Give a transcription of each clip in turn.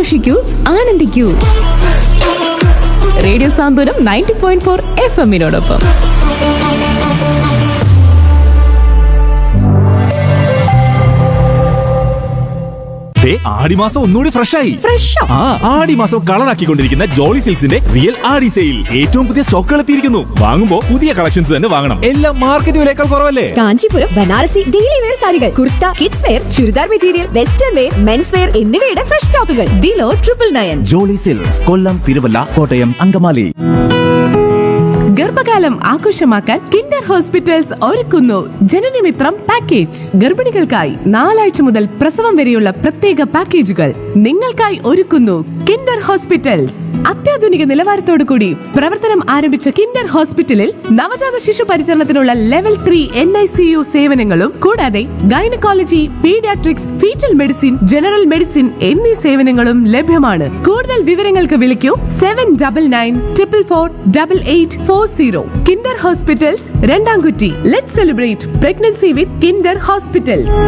ആഘോഷിക്കൂ ആനന്ദിക്കൂ radio Santhwanam ninety point four F എമ്മിനോടൊപ്പം ദേ, ആടിമാസം ഒന്നുകൂടി ഫ്രഷ് ആയി ഫ്രഷോ ആ ആടിമാസം കളറാക്കിക്കൊണ്ടിരിക്കുന്ന ജോളി സിൽക്സിന്റെ റിയൽ ആടി സെയിൽ ഏറ്റവും പുതിയ സ്റ്റോക്കുകൾ എത്തിയിരിക്കുന്നു വാങ്ങുമ്പോൾ പുതിയ കളക്ഷൻസ് തന്നെ വാങ്ങണം എല്ലാം മാർക്കറ്റ് വിലയേക്കാൾ കുറവല്ലേ കാഞ്ചീപുരം ബനാറസി ഡെയിലി വെയർ സാരികൾ kurta kids wear churidar material western wear men's wear എന്നിവയുടെ ഫ്രഷ് സ്റ്റോക്കുകൾ below triple nine Jolly silks Kollam Thiruvalla Kottayam Angamaly ഗർഭകാലം ആഘോഷമാക്കാൻ കിൻഡർ ഹോസ്പിറ്റൽസ് ഒരുക്കുന്നു ജനനമിത്രം പാക്കേജ് ഗർഭിണികൾക്കായി നാലാഴ്ച മുതൽ പ്രസവം വരെയുള്ള പ്രത്യേക പാക്കേജുകൾ നിങ്ങൾക്കായി ഒരുക്കുന്നു കിൻഡർ ഹോസ്പിറ്റൽസ് അത്യാധുനിക നിലവാരത്തോടു കൂടി പ്രവർത്തനം ആരംഭിച്ച കിൻഡർ ഹോസ്പിറ്റലിൽ നവജാത ശിശു പരിചരണത്തിനുള്ള level three N I C U സേവനങ്ങളും കൂടാതെ gynaecology paediatrics fetal medicine general medicine എന്നീ സേവനങ്ങളും ലഭ്യമാണ് കൂടുതൽ വിവരങ്ങൾക്ക് വിളിക്കൂ seven double nine triple four double eight four zero kinder hospitals രണ്ടാംകുറ്റി let celebrate pregnancy with kinder hospitals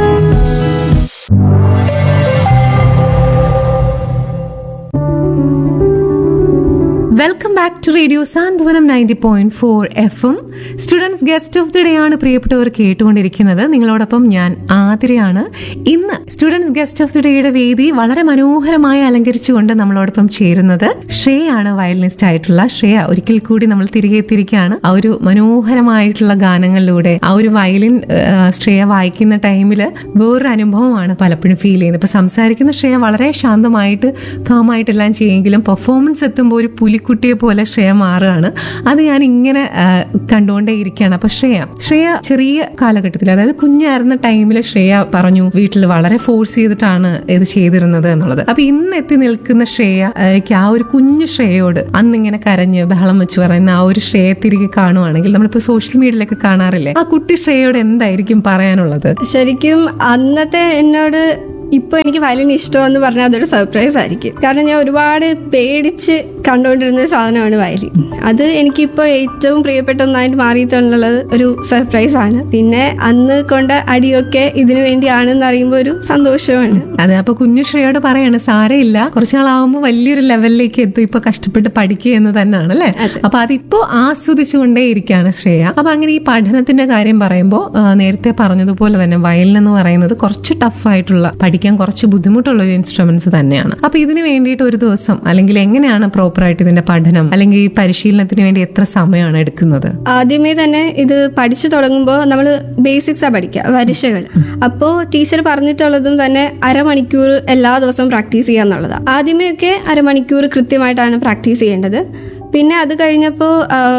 welcome back to radio Santhwanam ninety point four F M students guest of the day ആണ് പ്രിയപ്പെട്ടവർ കേട്ടുകൊണ്ടിരിക്കുന്നത് നിങ്ങളോടൊപ്പം ഞാൻ ആതിരയാണ് ഇന്ന് students guest of the ഡേയുടെ വേദി വളരെ മനോഹരമായി അലങ്കരിച്ചുകൊണ്ട് നമ്മളോടൊപ്പം ചേരുന്നത് ശ്രേയാണ് വയലിനിസ്റ്റ് ആയിട്ടുള്ള ശ്രേയ ഒരിക്കൽ കൂടി നമ്മൾ തിരികെ എത്തിയിരിക്കുകയാണ് ആ ഒരു മനോഹരമായിട്ടുള്ള ഗാനങ്ങളിലൂടെ ആ ഒരു വയലിൻ ആ, ശ്രേയ വായിക്കുന്ന ടൈമിൽ വേറൊരു അനുഭവമാണ് പലപ്പോഴും ഫീൽ ചെയ്യുന്നത് ഇപ്പൊ സംസാരിക്കുന്ന ശ്രേയ വളരെ ശാന്തമായിട്ട് കാമായിട്ടെല്ലാം ചെയ്യുമെങ്കിലും പെർഫോമൻസ് എത്തുമ്പോൾ ഒരു പുലിക്കുട്ടിയെ പോലെ ശ്രേയ മാറുകയാണ് അത് ഞാൻ ഇങ്ങനെ ആ, കണ്ടുകൊണ്ടേ ഇരിക്കുകയാണ് അപ്പൊ ശ്രേയ ശ്രേയ ചെറിയ കാലഘട്ടത്തിൽ അതായത് കുഞ്ഞായിരുന്ന ടൈമിൽ ശ്രേയ പറഞ്ഞു വീട്ടിൽ വളരെ ഫോഴ്സ് ചെയ്തിട്ടാണ് ഇത് ചെയ്തിരുന്നത് എന്നുള്ളത് അപ്പൊ ഇന്ന് എത്തി നിൽക്കുന്ന ശ്രേയ ആ, ക്ക് ആ ഒരു കുഞ്ഞു ശ്രേയോട് അന്ന് ഇങ്ങനെ കരഞ്ഞ് ബഹളം വെച്ച് പറയുന്ന ആ ഒരു ശ്രേയ തിരികെ കാണുവാണെങ്കിൽ നമ്മളിപ്പോ സോഷ്യൽ മീഡിയയിലൊക്കെ കാണാറില്ലേ ആ കുട്ടി ശ്രേയോട് എന്തായിരിക്കും പറയാനുള്ളത് ശരിക്കും അന്നത്തെ എന്നോട് ഇപ്പൊ എനിക്ക് വയലിൻ ഇഷ്ടമെന്ന് പറഞ്ഞാൽ അതൊരു സർപ്രൈസ് ആയിരിക്കും കാരണം ഞാൻ ഒരുപാട് പേടിച്ച് കണ്ടുകൊണ്ടിരുന്ന ഒരു സാധനമാണ് വയലിൻ അത് എനിക്കിപ്പോൾ ഏറ്റവും പ്രിയപ്പെട്ട ഒന്നായിട്ട് മാറിയിട്ടുള്ളത് ഒരു സർപ്രൈസ് ആണ് പിന്നെ അന്ന് കൊണ്ട അടിയൊക്കെ ഇതിനു വേണ്ടിയാണെന്ന് അറിയുമ്പോൾ ഒരു സന്തോഷമാണ് അതെ അപ്പൊ കുഞ്ഞു ശ്രേയോട് പറയാണ് സാരമില്ല കുറച്ചു നാളാവുമ്പോൾ വലിയൊരു ലെവലിലേക്ക് എത്തും ഇപ്പൊ കഷ്ടപ്പെട്ട് പഠിക്കുക എന്ന് തന്നെയാണ് അല്ലെ അപ്പൊ അതിപ്പോ ആസ്വദിച്ചുകൊണ്ടേ ഇരിക്കുകയാണ് ശ്രേയ അപ്പൊ അങ്ങനെ ഈ പഠനത്തിന്റെ കാര്യം പറയുമ്പോൾ നേരത്തെ പറഞ്ഞതുപോലെ തന്നെ വയലിൻ എന്ന് പറയുന്നത് കുറച്ച് ടഫ് ആയിട്ടുള്ള പഠിക്കാൻ കുറച്ച് ബുദ്ധിമുട്ടുള്ള ഒരു ഇൻസ്ട്രുമെന്റ്സ് തന്നെയാണ് അപ്പൊ ഇതിന് വേണ്ടിയിട്ട് ഒരു ദിവസം അല്ലെങ്കിൽ എങ്ങനെയാണ് പ്രോപ്പർ ആയിട്ട് ഇതിന്റെ പഠനം അല്ലെങ്കിൽ ഈ പരിശീലനത്തിന് വേണ്ടി എത്ര സമയമാണ് എടുക്കുന്നത് ആദ്യമേ തന്നെ ഇത് പഠിച്ചു തുടങ്ങുമ്പോൾ നമ്മൾ ബേസിക്സാണ് പഠിക്കുക വരിശകൾ അപ്പോൾ ടീച്ചർ പറഞ്ഞിട്ടുള്ളതും തന്നെ അരമണിക്കൂർ എല്ലാ ദിവസവും പ്രാക്ടീസ് ചെയ്യുക എന്നുള്ളതാണ് ആദ്യമേ ഒക്കെ അരമണിക്കൂർ കൃത്യമായിട്ടാണ് പ്രാക്ടീസ് ചെയ്യേണ്ടത് പിന്നെ അത് കഴിഞ്ഞപ്പോൾ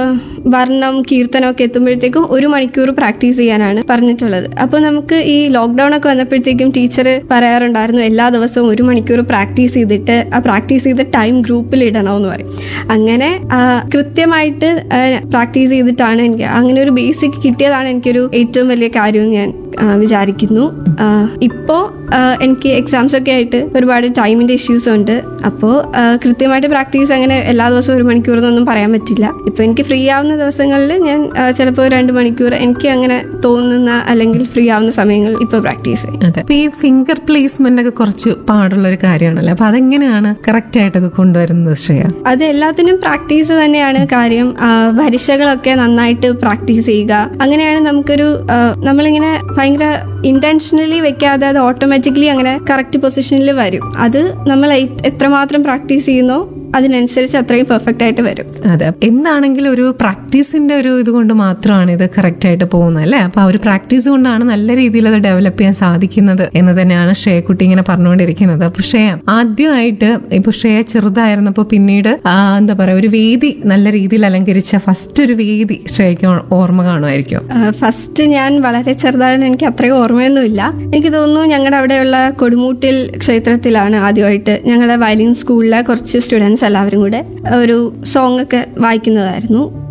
വർണ്ണം കീർത്തനമൊക്കെ എത്തുമ്പോഴത്തേക്കും ഒരു മണിക്കൂർ പ്രാക്ടീസ് ചെയ്യാനാണ് പറഞ്ഞിട്ടുള്ളത് അപ്പോൾ നമുക്ക് ഈ ലോക്ക്ഡൗൺ ഒക്കെ വന്നപ്പോഴത്തേക്കും ടീച്ചർ പറയാറുണ്ടായിരുന്നു എല്ലാ ദിവസവും ഒരു മണിക്കൂർ പ്രാക്ടീസ് ചെയ്തിട്ട് ആ പ്രാക്ടീസ് ചെയ്ത ടൈം ഗ്രൂപ്പിൽ ഇടണമെന്ന് പറയും അങ്ങനെ ആ, കൃത്യമായിട്ട് പ്രാക്ടീസ് ചെയ്തിട്ടാണ് എനിക്ക് അങ്ങനെ ഒരു ബേസിക് കിട്ടിയതാണ് എനിക്കൊരു ഏറ്റവും വലിയ കാര്യം ഞാൻ ആ, വിചാരിക്കുന്നു ആ, ഇപ്പോ ആ, എനിക്ക് എക്സാംസ് ഒക്കെ ആയിട്ട് ഒരുപാട് ടൈമിന്റെ ഇഷ്യൂസ് ഉണ്ട് അപ്പോൾ കൃത്യമായിട്ട് പ്രാക്ടീസ് അങ്ങനെ എല്ലാ ദിവസവും ഒരു മണിക്കൂർ എന്നൊന്നും പറയാൻ പറ്റില്ല ഇപ്പൊ എനിക്ക് ഫ്രീ ആവുന്ന ദിവസങ്ങളിൽ ഞാൻ ചിലപ്പോൾ രണ്ട് മണിക്കൂർ എനിക്ക് അങ്ങനെ തോന്നുന്ന അല്ലെങ്കിൽ ഫ്രീ ആവുന്ന സമയങ്ങളിൽ ഇപ്പൊ പ്രാക്ടീസ് ചെയ്യും അതെ അപ്പൊ ഈ ഫിംഗർ പ്ലേസ്മെന്റ് ഒക്കെ കുറച്ച് പാടുള്ള ഒരു കാര്യമാണല്ലോ അപ്പൊ അതെങ്ങനെയാണ് കറക്റ്റ് ആയിട്ടൊക്കെ കൊണ്ടുവരുന്നത് ശ്രേയ അത് എല്ലാത്തിനും പ്രാക്ടീസ് തന്നെയാണ് കാര്യം ആ, വരിശകളൊക്കെ നന്നായിട്ട് പ്രാക്ടീസ് ചെയ്യുക അങ്ങനെയാണ് നമുക്കൊരു ആ, നമ്മളിങ്ങനെ ഭയങ്കര ഇന്റൻഷനലി വെക്കാതെ അത് ഓട്ടോമാറ്റിക്കലി അങ്ങനെ കറക്റ്റ് പൊസിഷനിൽ വരും അത് നമ്മൾ എ- എത്രമാത്രം പ്രാക്ടീസ് ചെയ്യുന്നോ അതിനനുസരിച്ച് അത്രയും പെർഫെക്റ്റ് ആയിട്ട് വരും അതെ എന്താണെങ്കിലും ഒരു പ്രാക്ടീസിന്റെ ഒരു ഇത് കൊണ്ട് മാത്രമാണ് ഇത് കറക്റ്റ് ആയിട്ട് പോകുന്നത് അല്ലേ അപ്പൊ ആ ഒരു പ്രാക്ടീസ് കൊണ്ടാണ് നല്ല രീതിയിൽ അത് ഡെവലപ്പ് ചെയ്യാൻ സാധിക്കുന്നത് എന്ന് തന്നെയാണ് ശ്രേയക്കുട്ടി ഇങ്ങനെ പറഞ്ഞുകൊണ്ടിരിക്കുന്നത് അപ്പൊ ശ്രേയ ആദ്യമായിട്ട് ഇപ്പൊ ശ്രേയ ചെറുതായിരുന്നപ്പോ പിന്നീട് ആ, എന്താ പറയാ ഒരു വേദി നല്ല രീതിയിൽ അലങ്കരിച്ച ഫസ്റ്റ് ഒരു വേദി ശ്രേയക്ക് ഓ- ഓർമ്മ കാണുമായിരിക്കും ഫസ്റ്റ് ഞാൻ വളരെ ചെറുതായിരുന്നു എനിക്ക് അത്രയും ഓർമ്മയൊന്നുമില്ല എനിക്ക് തോന്നുന്നു ഞങ്ങളുടെ അവിടെയുള്ള കൊടുമൂട്ടിൽ ക്ഷേത്രത്തിലാണ് ആദ്യമായിട്ട് ഞങ്ങളുടെ വയലിൻ സ്കൂളിലെ കുറച്ച് സ്റ്റുഡൻസ് എല്ലാവരും കൂടെ ഒരു സോങ് ഒക്കെ വായിക്കുന്നതായിരുന്നു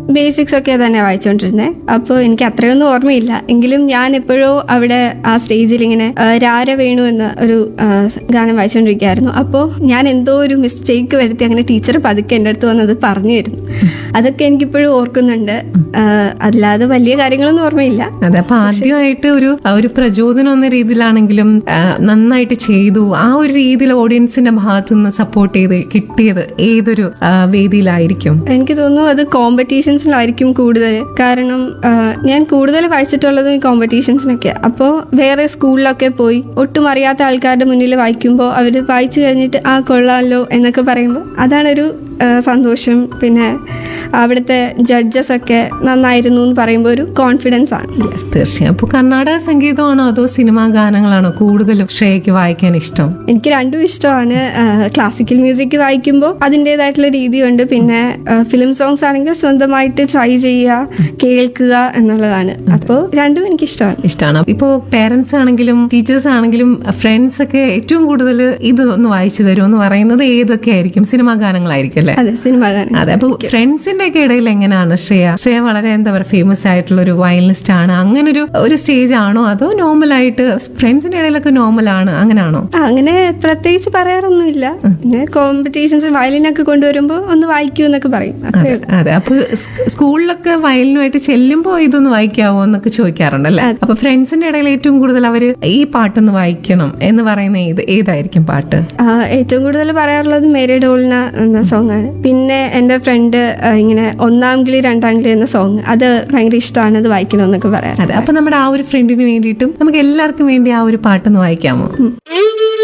ബേസിക്സ് ഒക്കെ തന്നെ വായിച്ചുകൊണ്ടിരുന്നത് അപ്പോൾ എനിക്ക് അത്രയൊന്നും ഓർമ്മയില്ല എങ്കിലും ഞാൻ എപ്പോഴോ അവിടെ ആ സ്റ്റേജിൽ ഇങ്ങനെ ആ, രാര വേണു എന്ന ഒരു ആ, ഗാനം വായിച്ചുകൊണ്ടിരിക്കുകയായിരുന്നു അപ്പോൾ ഞാൻ എന്തോ ഒരു മിസ്റ്റേക്ക് വരുത്തി അങ്ങനെ ടീച്ചർ പതുക്കെ എൻ്റെ അടുത്ത് വന്നത് പറഞ്ഞു തരുന്നു അതൊക്കെ എനിക്കിപ്പോഴും ഓർക്കുന്നുണ്ട് ആ, അല്ലാതെ വലിയ കാര്യങ്ങളൊന്നും ഓർമ്മയില്ല അതെ അപ്പൊ ആദ്യമായിട്ട് ഒരു ഒരു പ്രചോദനം എന്ന രീതിയിലാണെങ്കിലും ആ, നന്നായിട്ട് ചെയ്തു ആ ഒരു രീതിയിൽ ഓഡിയൻസിന്റെ ഭാഗത്തു നിന്ന് സപ്പോർട്ട് ചെയ്ത് കിട്ടിയത് ഏതൊരു ആ, വേദിയിലായിരിക്കും എനിക്ക് തോന്നുന്നു അത് കോമ്പറ്റീഷൻസിലായിരിക്കും കൂടുതൽ കാരണം ആ, ഞാൻ കൂടുതൽ വായിച്ചിട്ടുള്ളത് ഈ കോമ്പറ്റീഷൻസിനൊക്കെ അപ്പോൾ വേറെ സ്കൂളിലൊക്കെ പോയി ഒട്ടും അറിയാത്ത ആൾക്കാരുടെ മുന്നിൽ വായിക്കുമ്പോൾ അവർ വായിച്ചു കഴിഞ്ഞിട്ട് ആ കൊള്ളാമല്ലോ എന്നൊക്കെ പറയുമ്പോൾ അതാണൊരു ആ, സന്തോഷം പിന്നെ അവിടുത്തെ ജഡ്ജസ് ഒക്കെ നന്നായിരുന്നു എന്ന് പറയുമ്പോൾ ഒരു കോൺഫിഡൻസ് ആണ് യെസ് തീർച്ചയായും അപ്പൊ കർണാടക സംഗീതമാണോ അതോ സിനിമാ ഗാനങ്ങളാണോ കൂടുതലും ശ്രേയക്ക് വായിക്കാൻ ഇഷ്ടം എനിക്ക് രണ്ടും ഇഷ്ടമാണ് ക്ലാസിക്കൽ മ്യൂസിക് വായിക്കുമ്പോൾ അതിൻ്റെതായിട്ടുള്ള രീതിയുണ്ട് പിന്നെ ഫിലിം സോങ്സ് ആണെങ്കിൽ സ്വന്തമായിട്ട് ട്രൈ ചെയ്യുക കേൾക്കുക എന്നുള്ളതാണ് അപ്പോൾ രണ്ടും എനിക്ക് ഇഷ്ടമാണ് ഇഷ്ടമാണ് ഇപ്പോ പേരൻസ് ആണെങ്കിലും ടീച്ചേഴ്സ് ആണെങ്കിലും ഫ്രണ്ട്സ് ഒക്കെ ഏറ്റവും കൂടുതൽ ഇത് ഒന്ന് വായിച്ചു തരും എന്ന് പറയുന്നത് ഏതൊക്കെ ആയിരിക്കും സിനിമാ ഗാനങ്ങളായിരിക്കും അല്ലേ അതെ സിനിമ ഗാനം അതെ അപ്പൊ ഫ്രണ്ട്സിന്റെ ഒക്കെ ഇടയിൽ എങ്ങനെയാണ് ശ്രേയ ശ്രേയ വളരെ എന്താ പറയുക ഫേമസ് ആയിട്ടുള്ള ഒരു വയലിനിസ്റ്റ് ആണ് അങ്ങനെ ഒരു ഒരു സ്റ്റേജ് ആണോ അതോ നോർമൽ ആയിട്ട് ഫ്രണ്ട്സിന്റെ ഇടയിലൊക്കെ നോർമൽ ആണ് അങ്ങനെയാണോ ആ, അങ്ങനെ പ്രത്യേകിച്ച് പറയാറൊന്നുമില്ല പിന്നെ കോമ്പറ്റീഷൻസ് വയലിനൊക്കെ കൊണ്ടുവരുമ്പോൾ ഒന്ന് വായിക്കൂ എന്നൊക്കെ പറയും അത്രേ ഉള്ളൂ. അതെ അപ്പൊ സ് സ്കൂളിലൊക്കെ വയലിനുമായിട്ട് ചെല്ലുമ്പോ ഇതൊന്ന് വായിക്കാവോ എന്നൊക്കെ ചോദിക്കാറുണ്ടല്ലേ അപ്പൊ ഫ്രണ്ട്സിന്റെ ഇടയിൽ ഏറ്റവും കൂടുതൽ അവര് ഈ പാട്ടൊന്ന് വായിക്കണം എന്ന് പറയുന്ന ഏത് ഏതായിരിക്കും പാട്ട് ആ, ഏറ്റവും കൂടുതൽ പറയാറുള്ളത് മേരി ഡോളിന എന്ന സോങ് ആണ് പിന്നെ എൻ്റെ ഫ്രണ്ട് ഇങ്ങനെ ഒന്നാം കിളി രണ്ടാം കിളി എന്ന സോങ് അത് ഭയങ്കര ഇഷ്ടമാണ് അത് വായിക്കണമെന്നൊക്കെ പറയാറ് അതെ അപ്പൊ നമ്മുടെ ആ ഒരു ഫ്രണ്ടിന് വേണ്ടിയിട്ടും നമുക്ക് എല്ലാവർക്കും വേണ്ടി ആ ഒരു പാട്ടൊന്ന് വായിക്കാമോ ഉം.